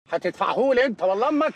هتدفعهولي انت والله امك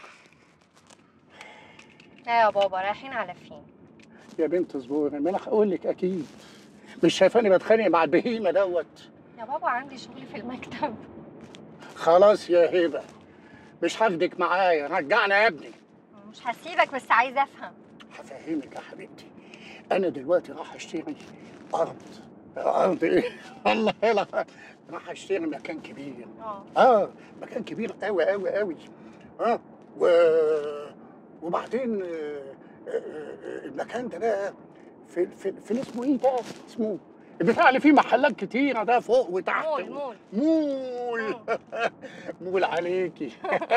لا يا بابا رايحين على فين يا بنت صبوري ما انا هقول لك اكيد مش شايفاني بتخانق مع البهيمه دوت يا بابا عندي شغل في المكتب خلاص يا هبه مش هاخدك معايا رجعنا يا ابني مش هسيبك بس عايزه افهم هفهمك يا حبيبتي انا دلوقتي راح اشتري ارض ارض ايه الله لا راح اشتري مكان كبير اه اه مكان كبير قوي قوي قوي اه و... وبعدين آه، آه، آه، المكان ده بقى في في في اسمه ايه ده اسمه البتاع اللي فيه محلات كتيره ده فوق وتحت مول مول مول مول عليكي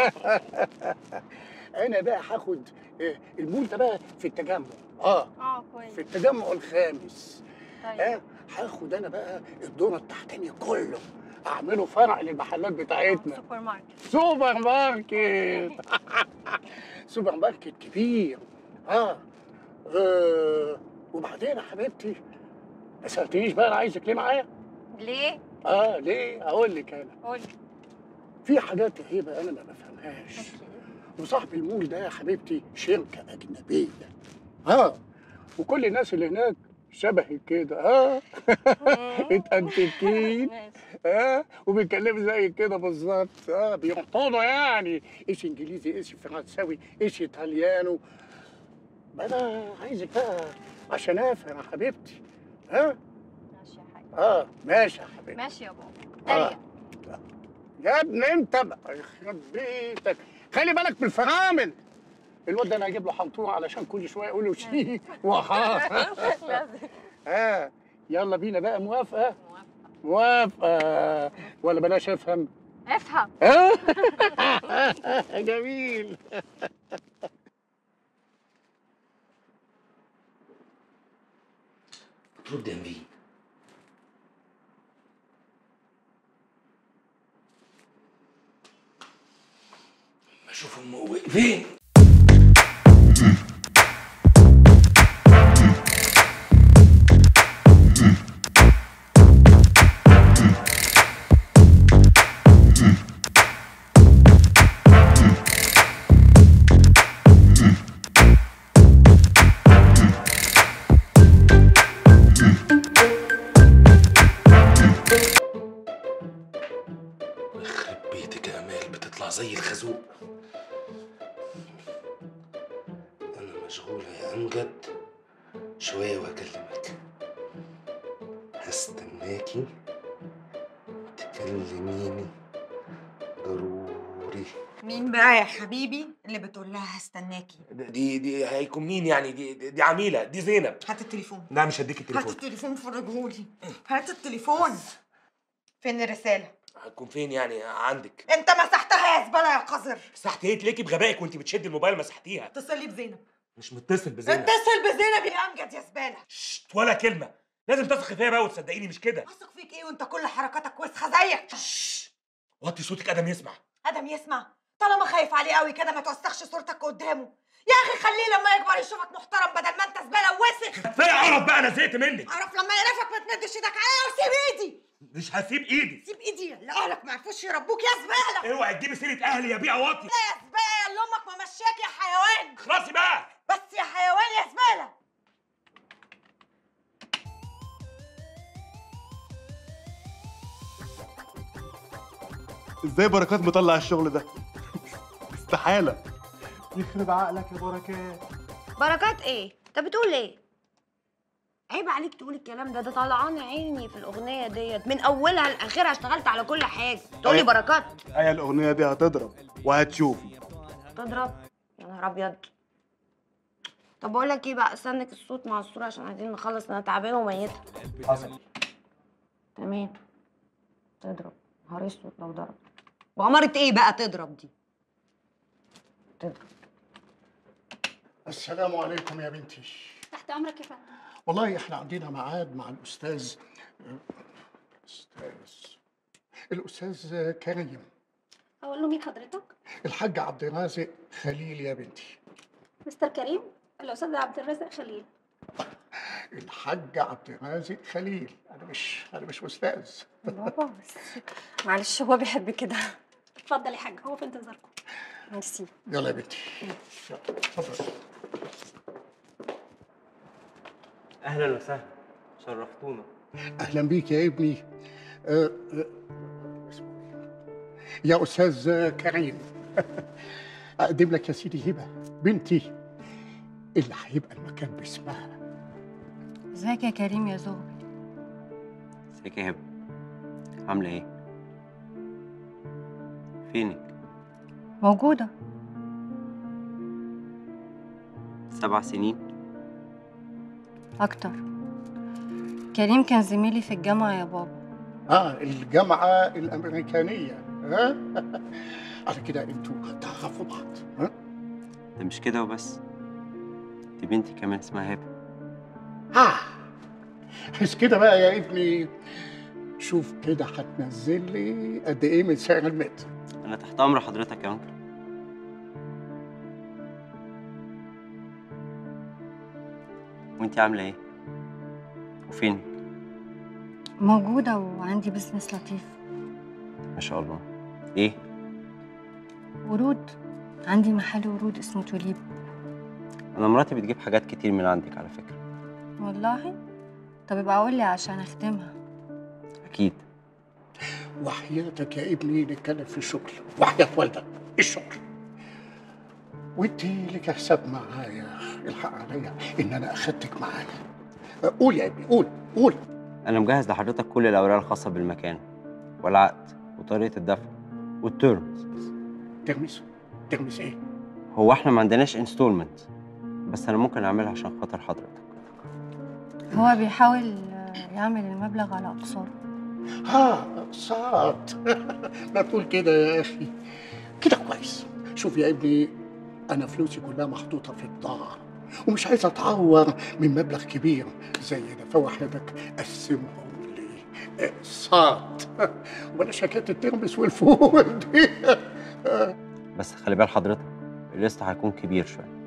انا بقى هاخد آه، المول ده بقى في التجمع اه اه في كويس التجمع الخامس طيب اه هاخد انا بقى الدور التحتاني كله اعمله فرع للمحلات بتاعتنا سوبر ماركت سوبر ماركت سوبر ماركت كبير اه, آه. وبعدين يا حبيبتي ما سالتنيش بقى انا عايزك ليه معايا ليه اه ليه اقول لك انا قولي في حاجات يا هبه انا ما بفهمهاش أكيد. وصاحب المول ده يا حبيبتي شركه اجنبيه اه وكل الناس اللي هناك شبهي كده اه اتأنتكين ماشي اه وبيتكلموا زي كده بالظبط اه بيحطونوا يعني ايش انجليزي ايش فرنساوي ايش ايطاليانو ما انا عايزك بقى عشان افهم يا حبيبتي ها ماشي يا حاج اه ماشي يا حبيبتي ماشي يا بابا آه. تريق يا ابني انت بقى يخرب بيتك خلي بالك من الفرامل الواد ده انا هجيب له حنطوره علشان كل شويه يقول له شي وحاضر لازم ها يلا بينا بقى موافقه موافقة. موافقه ولا بلاش افهم افهم ها جميل رد يا نبيل اشوف ام فين يخرب بيتك يا امال بتطلع زي الخازوق انا مشغوله يا امجد شويه واكلمك هستناكي تكلميني ضروري مين بقى يا حبيبي اللي بتقول لها هستناكي دي دي هيكون مين يعني دي دي, دي عميله دي زينب هات التليفون لا مش هديك هات التليفون التليفون فرجهولي هات التليفون فين الرسالة؟ هتكون فين يعني عندك انت مسحتها يا زبالة يا قذر مسحتي ايه تلاقي بغبائك وانت بتشدي الموبايل مسحتيها اتصلي بزينب مش متصل بزينب اتصل بزينب يا امجد يا زبالة شت ولا كلمه لازم تثقي فيا بقى وتصدقيني مش كده واثق فيك ايه وانت كل حركاتك وسخة زيك شش. وطي صوتك ادم يسمع ادم يسمع طالما خايف عليه قوي كده ما توسخش صورتك قدامه يا اخي خليه لما يكبر يشوفك محترم بدل ما انت زبالة ووسخ كفايه قرف بقى انا زهقت منك اعرف لما يقرفك ما تمدش ايدك عليا وسيب ايدي مش هسيب ايدي سيب ايدي اللي اهلك ما عرفوش يربوك يا زبالة اوعي تجيبي سيره اهلي يا بيع واطي لا يا زبالة اللي امك ما مشاك يا حيوان خلاصي بقى بس يا حيوان يا زبالة ازاي بركات مطلع الشغل ده استحاله يخرب عقلك يا بركات بركات ايه؟ انت بتقول ايه؟ عيب عليك تقول الكلام ده ده طلعان عيني في الاغنيه ديت من اولها لاخرها اشتغلت على كل حاجه تقولي أيوة. بركات هي الاغنيه دي هتضرب وهتشوفي تضرب يا نهار ابيض طب بقول لك ايه بقى استنك الصوت مع الصوره عشان عايزين نخلص انا تعبانه وميته حصل تمام تضرب نهار اسود لو ضرب وعمرة ايه بقى تضرب دي تضرب السلام عليكم يا بنتي تحت امرك يا فندم والله احنا عندنا ميعاد مع الاستاذ استاذ الاستاذ كريم اقول له مين حضرتك الحاج عبد الرازق خليل يا بنتي مستر كريم الاستاذ عبد الرازق خليل الحاج عبد الرازق خليل انا مش انا مش استاذ بابا بس معلش هو بيحب كده اتفضل يا حاج هو في انتظاركم ميرسي يلا يا بنتي يلا اتفضل اهلا وسهلا شرفتونا اهلا بيك يا ابني آه، آه، اسمه إيه؟ يا استاذ كريم اقدم لك يا سيدي هبه بنتي اللي هيبقى المكان باسمها ازيك يا كريم يا زهر ازيك يا هبه عامله ايه فينك موجودة سبع سنين أكتر كريم كان زميلي في الجامعة يا بابا اه الجامعه الامريكانيه ها على كده انتوا تعرفوا بعض ها ده مش كده وبس دي بنتي كمان اسمها هبه اه بس كده بقى يا ابني شوف كده هتنزل لي قد ايه من سعر المتر انا تحت امر حضرتك يا انكل وانتي عامله ايه وفينك موجودة وعندي بزنس لطيف ما شاء الله ايه ورود عندي محل ورود اسمه توليب انا مراتي بتجيب حاجات كتير من عندك على فكره والله طب يبقى قول لي عشان اخدمها اكيد وحياتك يا ابني نتكلم في الشغل وحياة والدك الشغل وانت لك حساب معايا الحق عليا ان انا اخدتك معايا قول يا ابني قول قول انا مجهز لحضرتك كل الاوراق الخاصه بالمكان والعقد وطريقه الدفع والتيرمز ترمس ترمس ايه هو احنا ما عندناش انستولمنت بس انا ممكن اعملها عشان خاطر حضرتك هو بيحاول آه، يعمل المبلغ على أقساط ها صعد ما تقول كده يا اخي كده كويس شوف يا ابني انا فلوسي كلها محطوطه في بضاعه ومش عايز اتعور من مبلغ كبير زي ده فوحدك قسمهم لي صاد وبلاش حكايه الترمس والفول دي بس خلي بال حضرتك القسط هيكون كبير شويه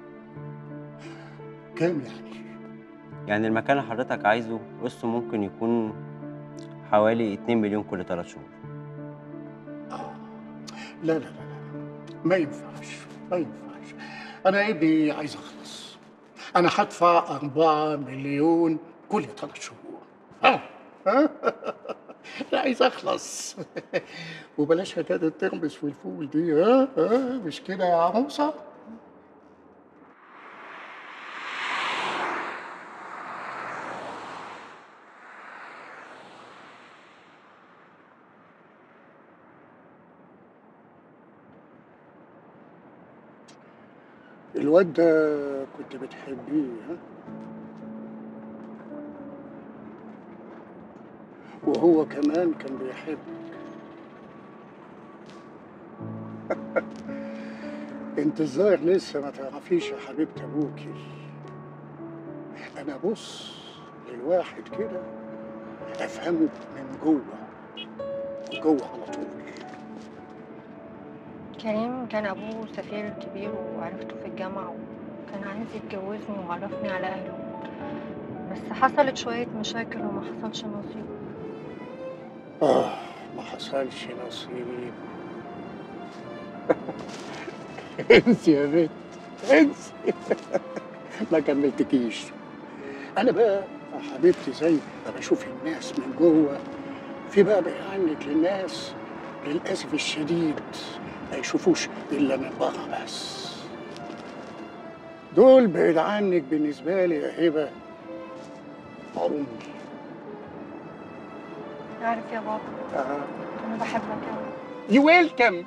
كام يعني يعني المكان اللي حضرتك عايزه قسطه ممكن يكون حوالي 2 مليون كل 3 شهور آه. لا لا لا لا ما ينفعش ما ينفعش انا يا ابني عايز اخلص انا هدفع أربعة مليون كل ثلاث شهور ها ها لا عايز اخلص وبلاش حكايه الترمس والفول دي ها ها مش كده يا عروسه الواد ده كنت بتحبيه ها وهو كمان كان بيحبك انت الظاهر لسه ما تعرفيش يا حبيبة ابوكي انا بص للواحد كده افهمه من جوه جوه على طول كريم كان أبوه سفير كبير وعرفته في الجامعة وكان عايز يتجوزني وعرفني على أهله بس حصلت شوية مشاكل وما حصلش نصيب آه ما حصلش نصيب انسي يا بنت انسي ما كملتكيش انا بقى يا حبيبتي زي ما بشوف الناس من جوه في بقى بيعنك للناس للاسف الشديد ما يشوفوش الا من بره بس دول بعيد عنك بالنسبه لي يا هبه عمري عارف يا بابا آه. أنا بحبك أوي يو ويلكم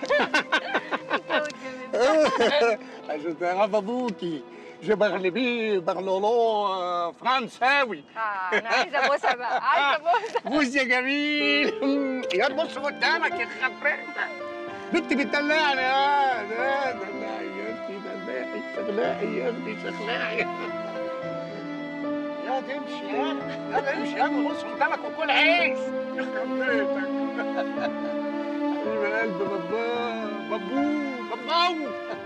عشان تعرف ابوكي جو بارلي بيه بارلولو فرنساوي آه أنا عايزة أبوسها بقى عايزة أبوسها بص يا جميل يا بص قدامك يا خبرتك بنت بتدلعني يا ده دلعي يا اختي دلعي شغلاعي يا اختي شغلاعي يا تمشي يا يلا امشي يلا بص قدامك وكل عيش يخرب بيتك حبيب قلب بابا بابو باباو